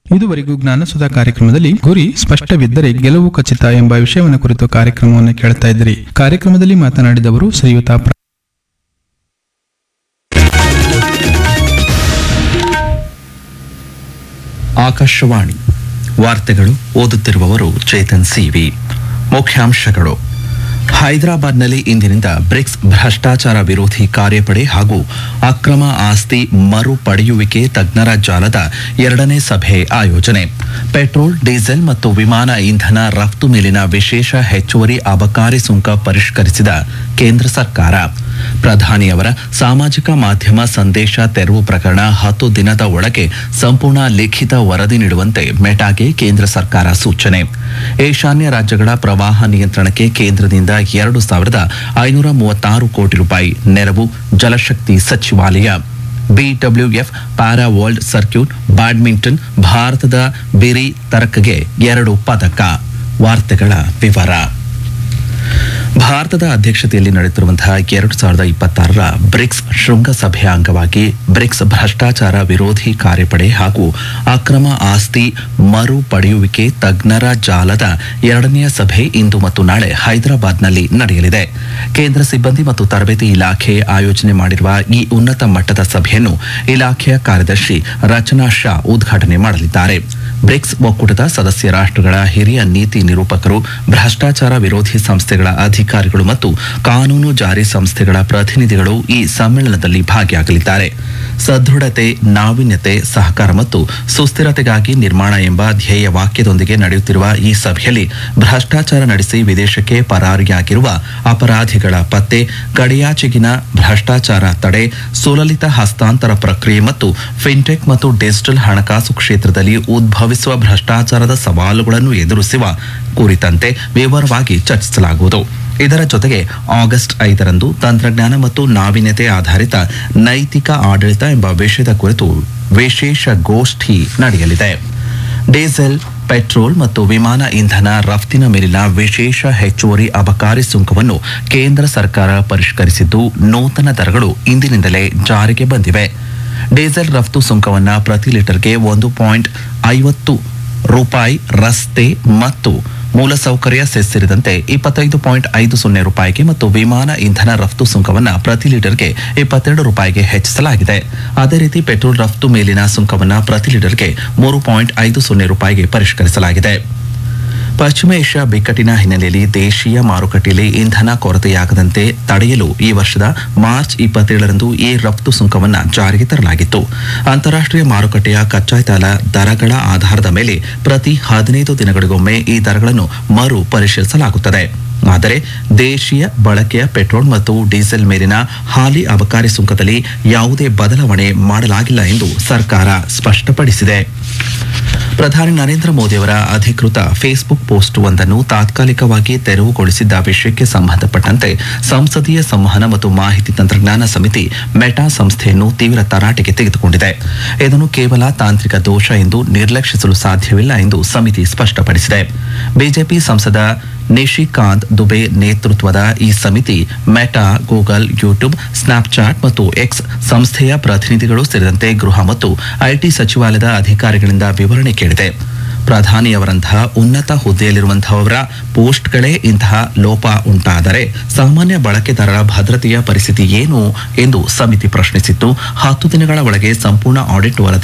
ಇದುವರೆಗೂ ಜ್ಞಾನಸುಧಾ ಕಾರ್ಯಕ್ರಮದಲ್ಲಿ ಗುರಿ ಸ್ಪಷ್ಟವಿದ್ದರೆ ಗೆಲುವು ಖಚಿತ ಎಂಬ ವಿಷಯವನ್ನು ಕುರಿತು ಕಾರ್ಯಕ್ರಮವನ್ನು ಕೇಳ್ತಾ ಇದ್ರಿ ಕಾರ್ಯಕ್ರಮದಲ್ಲಿ ಮಾತನಾಡಿದವರು ಶ್ರೀಯುತ ಪ್ರ- ಆಕಾಶವಾಣಿ ವಾರ್ತೆಗಳು ಓದುತ್ತಿರುವವರು ಚೇತನ್ ಸಿವಿ ಮುಖ್ಯಾಂಶಗಳು ಹೈದರಾಬಾದ್ನಲ್ಲಿ ಇಂದಿನಿಂದ ಬ್ರಿಕ್ಸ್ ಭ್ರಷ್ಟಾಚಾರ ವಿರೋಧಿ ಕಾರ್ಯಪಡೆ ಹಾಗೂ ಅಕ್ರಮ ಆಸ್ತಿ ಮರುಪಡೆಯುವಿಕೆ ತಜ್ಞರ ಜಾಲದ ಎರಡನೇ ಸಭೆ ಆಯೋಜನೆ ಪೆಟ್ರೋಲ್ ಡೀಸೆಲ್ ಮತ್ತು ವಿಮಾನ ಇಂಧನ ರಫ್ತು ಮೇಲಿನ ವಿಶೇಷ ಹೆಚ್ಚುವರಿ ಅಬಕಾರಿ ಸುಂಕ ಪರಿಷ್ಕರಿಸಿದ ಕೇಂದ್ರ ಸರ್ಕಾರ ಪ್ರಧಾನಿಯವರ ಸಾಮಾಜಿಕ ಮಾಧ್ಯಮ ಸಂದೇಶ ತೆರವು ಪ್ರಕರಣ ಹತ್ತು ದಿನದ ಒಳಗೆ ಸಂಪೂರ್ಣ ಲಿಖಿತ ವರದಿ ನೀಡುವಂತೆ ಮೆಟಾಗೆ ಕೇಂದ್ರ ಸರ್ಕಾರ ಸೂಚನೆ ಈಶಾನ್ಯ ರಾಜ್ಯಗಳ ಪ್ರವಾಹ ನಿಯಂತ್ರಣಕ್ಕೆ ಕೇಂದ್ರದಿಂದ ಎರಡು ಸಾವಿರದ ಐನೂರ ಮೂವತ್ತಾರು ಕೋಟಿ ರೂಪಾಯಿ ನೆರವು ಜಲಶಕ್ತಿ ಸಚಿವಾಲಯ BWF para world circuit badminton ಭಾರತದ ಬಿರಿ ತರಕಗೆ ಎರಡು ಪದಕ ವಾರ್ತೆಗಳ ವಿವರ ಭಾರತದ ಅಧ್ಯಕ್ಷತೆಯಲ್ಲಿ ನಡೆಯುತ್ತಿರುವಂತಹ ಎರಡು ಸಾವಿರದ ಇಪ್ಪತ್ತಾರರ ಬ್ರಿಕ್ಸ್ ಶೃಂಗಸಭೆಯ ಅಂಗವಾಗಿ ಬ್ರಿಕ್ಸ್ ಭ್ರಷ್ಟಾಚಾರ ವಿರೋಧಿ ಕಾರ್ಯಪಡೆ ಹಾಗೂ ಅಕ್ರಮ ಆಸ್ತಿ ಮರುಪಡೆಯುವಿಕೆ ತಜ್ಞರ ಜಾಲದ ಎರಡನೆಯ ಸಭೆ ಇಂದು ಮತ್ತು ನಾಳೆ ಹೈದರಾಬಾದ್ನಲ್ಲಿ ನಡೆಯಲಿದೆ ಕೇಂದ್ರ ಸಿಬ್ಬಂದಿ ಮತ್ತು ತರಬೇತಿ ಇಲಾಖೆ ಆಯೋಜನೆ ಮಾಡಿರುವ ಈ ಉನ್ನತ ಮಟ್ಟದ ಸಭೆಯನ್ನು ಇಲಾಖೆಯ ಕಾರ್ಯದರ್ಶಿ ರಚನಾ ಶಾ ಉದ್ಘಾಟನೆ ಮಾಡಲಿದ್ದಾರೆ ಬ್ರಿಕ್ಸ್ ಒಕ್ಕೂಟದ ಸದಸ್ಯ ರಾಷ್ಟ್ರಗಳ ಹಿರಿಯ ನೀತಿ ನಿರೂಪಕರು ಭ್ರಷ್ಟಾಚಾರ ವಿರೋಧಿ ಸಂಸ್ಥೆಗಳ ಅಧಿಕಾರಿಗಳು ಮತ್ತು ಕಾನೂನು ಜಾರಿ ಸಂಸ್ಥೆಗಳ ಪ್ರತಿನಿಧಿಗಳು ಈ ಸಮ್ಮೇಳನದಲ್ಲಿ ಭಾಗಿಯಾಗಲಿದ್ದಾರೆ ಸದೃಢತೆ ನಾವೀನ್ಯತೆ ಸಹಕಾರ ಮತ್ತು ಸುಸ್ಥಿರತೆಗಾಗಿ ನಿರ್ಮಾಣ ಎಂಬ ಧ್ಯೇಯ ವಾಕ್ಯದೊಂದಿಗೆ ನಡೆಯುತ್ತಿರುವ ಈ ಸಭೆಯಲ್ಲಿ ಭ್ರಷ್ಟಾಚಾರ ನಡೆಸಿ ವಿದೇಶಕ್ಕೆ ಪರಾರಿಯಾಗಿರುವ ಅಪರಾಧಿಗಳ ಪತ್ತೆ ಗಡಿಯಾಚೆಗಿನ ಭ್ರಷ್ಟಾಚಾರ ತಡೆ ಸುಲಲಿತ ಹಸ್ತಾಂತರ ಪ್ರಕ್ರಿಯೆ ಮತ್ತು ಫಿನ್ಟೆಕ್ ಮತ್ತು ಡಿಜಿಟಲ್ ಹಣಕಾಸು ಕ್ಷೇತ್ರದಲ್ಲಿ ಉದ್ಭವಿಸುವ ಭ್ರಷ್ಟಾಚಾರದ ಸವಾಲುಗಳನ್ನು ಎದುರಿಸುವ ಕುರಿತಂತೆ ವಿವರವಾಗಿ ಚರ್ಚಿಸಲಾಗುವುದು ಇದರ ಜೊತೆಗೆ ಆಗಸ್ಟ್ ಐದರಂದು ತಂತ್ರಜ್ಞಾನ ಮತ್ತು ನಾವೀನ್ಯತೆ ಆಧಾರಿತ ನೈತಿಕ ಆಡಳಿತ ಎಂಬ ವಿಷಯದ ಕುರಿತು ವಿಶೇಷ ಗೋಷ್ಠಿ ನಡೆಯಲಿದೆ ಡೀಸೆಲ್ ಪೆಟ್ರೋಲ್ ಮತ್ತು ವಿಮಾನ ಇಂಧನ ರಫ್ತಿನ ಮೇಲಿನ ವಿಶೇಷ ಹೆಚ್ಚುವರಿ ಅಬಕಾರಿ ಸುಂಕವನ್ನು ಕೇಂದ್ರ ಸರ್ಕಾರ ಪರಿಷ್ಕರಿಸಿದ್ದು ನೂತನ ದರಗಳು ಇಂದಿನಿಂದಲೇ ಜಾರಿಗೆ ಬಂದಿವೆ ಡೀಸೆಲ್ ರಫ್ತು ಸುಂಕವನ್ನ ಪ್ರತಿ ಲೀಟರ್ಗೆ ಒಂದು ಪಾಯಿಂಟ್ ಐವತ್ತು ರೂಪಾಯಿ ರಸ್ತೆ ಮತ್ತು ಮೂಲಸೌಕರ್ಯ ಸೆಸ್ ಸೇರಿದಂತೆ ಇಪ್ಪತ್ತೈದು ಪಾಯಿಂಟ್ ಐದು ಸೊನ್ನೆ ರೂಪಾಯಿಗೆ ಮತ್ತು ವಿಮಾನ ಇಂಧನ ರಫ್ತು ಸುಂಕವನ್ನ ಪ್ರತಿ ಲೀಟರ್ಗೆ ಇಪ್ಪತ್ತೆರಡು ರೂಪಾಯಿಗೆ ಹೆಚ್ಚಿಸಲಾಗಿದೆ ಅದೇ ರೀತಿ ಪೆಟ್ರೋಲ್ ರಫ್ತು ಮೇಲಿನ ಸುಂಕವನ್ನ ಪ್ರತಿ ಲೀಟರ್ಗೆ ಮೂರು ಪಾಯಿಂಟ್ ಐದು ಸೊನ್ನೆ ರೂಪಾಯಿಗೆ ಪರಿಷ್ಕರಿಸಲಾಗಿದೆ ಪಶ್ಚಿಮ ಏಷ್ಯಾ ಬಿಕ್ಕಟ್ಟಿನ ಹಿನ್ನೆಲೆಯಲ್ಲಿ ದೇಶೀಯ ಮಾರುಕಟ್ಟೆಯಲ್ಲಿ ಇಂಧನ ಕೊರತೆಯಾಗದಂತೆ ತಡೆಯಲು ಈ ವರ್ಷದ ಮಾರ್ಚ್ ಇಪ್ಪತ್ತೇಳರಂದು ಈ ರಫ್ತು ಸುಂಕವನ್ನು ಜಾರಿಗೆ ತರಲಾಗಿತ್ತು ಅಂತಾರಾಷ್ಟ್ರೀಯ ಮಾರುಕಟ್ಟೆಯ ಕಚ್ಚಾತೈಲ ದರಗಳ ಆಧಾರದ ಮೇಲೆ ಪ್ರತಿ ಹದಿನೈದು ದಿನಗಳಿಗೊಮ್ಮೆ ಈ ದರಗಳನ್ನು ಮರು ಪರಿಶೀಲಿಸಲಾಗುತ್ತದೆ ಆದರೆ ದೇಶೀಯ ಬಳಕೆಯ ಪೆಟ್ರೋಲ್ ಮತ್ತು ಡೀಸೆಲ್ ಮೇಲಿನ ಹಾಲಿ ಅಬಕಾರಿ ಸುಂಕದಲ್ಲಿ ಯಾವುದೇ ಬದಲಾವಣೆ ಮಾಡಲಾಗಿಲ್ಲ ಎಂದು ಸರ್ಕಾರ ಸ್ಪಷ್ಟಪಡಿಸಿದೆ ಪ್ರಧಾನಿ ನರೇಂದ್ರ ಮೋದಿಯವರ ಅಧಿಕೃತ ಫೇಸ್ಬುಕ್ ಪೋಸ್ಟ್ ಒಂದನ್ನು ತಾತ್ಕಾಲಿಕವಾಗಿ ತೆರವುಗೊಳಿಸಿದ್ದ ವಿಷಯಕ್ಕೆ ಸಂಬಂಧಪಟ್ಟಂತೆ ಸಂಸದೀಯ ಸಂವಹನ ಮತ್ತು ಮಾಹಿತಿ ತಂತ್ರಜ್ಞಾನ ಸಮಿತಿ ಮೆಟಾ ಸಂಸ್ಥೆಯನ್ನು ತೀವ್ರ ತರಾಟೆಗೆ ತೆಗೆದುಕೊಂಡಿದೆ ಇದನ್ನು ಕೇವಲ ತಾಂತ್ರಿಕ ದೋಷ ಎಂದು ನಿರ್ಲಕ್ಷಿಸಲು ಸಾಧ್ಯವಿಲ್ಲ ಎಂದು ಸಮಿತಿ ಸ್ಪಷ್ಟಪಡಿಸಿದೆ ಬಿಜೆಪಿ ಸಂಸದ ನಿಶಿಕಾಂತ್ ದುಬೆ ನೇತೃತ್ವದ ಈ ಸಮಿತಿ ಮೆಟಾ ಗೂಗಲ್ ಯೂಟ್ಯೂಬ್ ಸ್ನ್ಯಾಪ್ಚಾಟ್ ಮತ್ತು ಎಕ್ಸ್ ಸಂಸ್ಥೆಯ ಪ್ರತಿನಿಧಿಗಳು ಸೇರಿದಂತೆ ಗೃಹ ಮತ್ತು ಐಟಿ ಸಚಿವಾಲಯದ ಅಧಿಕಾರಿಗಳಿಂದ ವಿವರಣೆ ಕೇಳಿದೆ ಪ್ರಧಾನಿಯವರಂತಹ ಉನ್ನತ ಹುದ್ದೆಯಲ್ಲಿರುವಂತಹವರ ಪೋಸ್ಟ್ಗಳೇ ಇಂತಹ ಲೋಪ ಉಂಟಾದರೆ ಸಾಮಾನ್ಯ ಬಳಕೆದಾರರ ಭದ್ರತೆಯ ಪರಿಸ್ಥಿತಿ ಏನು ಎಂದು ಸಮಿತಿ ಪ್ರಶ್ನಿಸಿತ್ತು ಹತ್ತು ದಿನಗಳ ಒಳಗೆ ಸಂಪೂರ್ಣ ಆಡಿಟ್ ವರದಿ